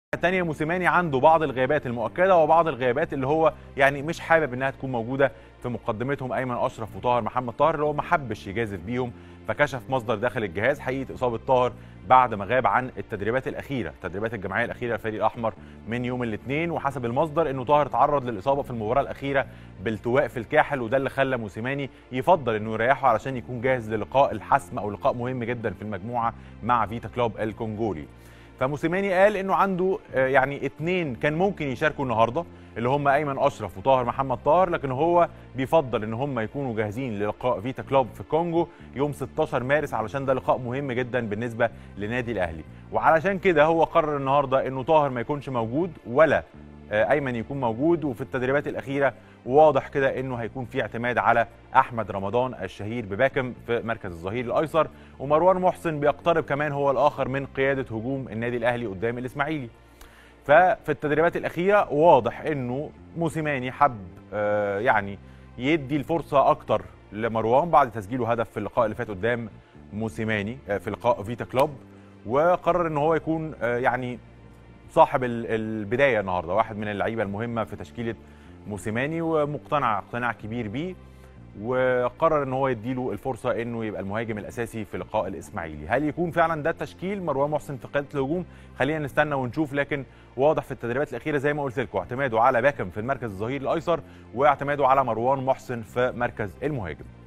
الثانيه موسيماني عنده بعض الغيابات المؤكده وبعض الغيابات اللي هو يعني مش حابب انها تكون موجوده في مقدمتهم ايمن اشرف وطاهر محمد طاهر اللي هو ما حبش يجازف بيهم فكشف مصدر داخل الجهاز حقيقه اصابه طاهر بعد ما غاب عن التدريبات الاخيره التدريبات الجماعيه الاخيره للفريق الاحمر من يوم الاثنين وحسب المصدر انه طاهر تعرض للاصابه في المباراه الاخيره بالتواء في الكاحل وده اللي خلى موسيماني يفضل انه يريحه علشان يكون جاهز للقاء الحسم او لقاء مهم جدا في المجموعه مع فيتا كلوب الكونجولي فموسيماني قال انه عنده يعني اثنين كان ممكن يشاركوا النهارده اللي هم ايمن اشرف وطاهر محمد طاهر لكن هو بيفضل ان هم يكونوا جاهزين للقاء فيتا كلوب في الكونجو يوم 16 مارس علشان ده لقاء مهم جدا بالنسبه لنادي الاهلي وعلشان كده هو قرر النهارده انه طاهر ما يكونش موجود ولا ايمن يكون موجود وفي التدريبات الاخيره واضح كده انه هيكون في اعتماد على احمد رمضان الشهير بباكم في مركز الظهير الايسر ومروان محسن بيقترب كمان هو الاخر من قياده هجوم النادي الاهلي قدام الاسماعيلي ففي التدريبات الاخيره واضح انه موسيماني حب يعني يدي الفرصه اكتر لمروان بعد تسجيله هدف في اللقاء اللي فات قدام موسيماني في لقاء فيتا كلوب وقرر ان هو يكون يعني صاحب البدايه النهارده واحد من اللعيبه المهمه في تشكيله موسيماني ومقتنع اقتناع كبير بيه وقرر ان هو يديله الفرصه انه يبقى المهاجم الاساسي في لقاء الاسماعيلي هل يكون فعلا ده التشكيل مروان محسن في قياده الهجوم خلينا نستنى ونشوف لكن واضح في التدريبات الاخيره زي ما قلت لكم اعتماده على باكم في المركز الظهير الايسر واعتماده على مروان محسن في مركز المهاجم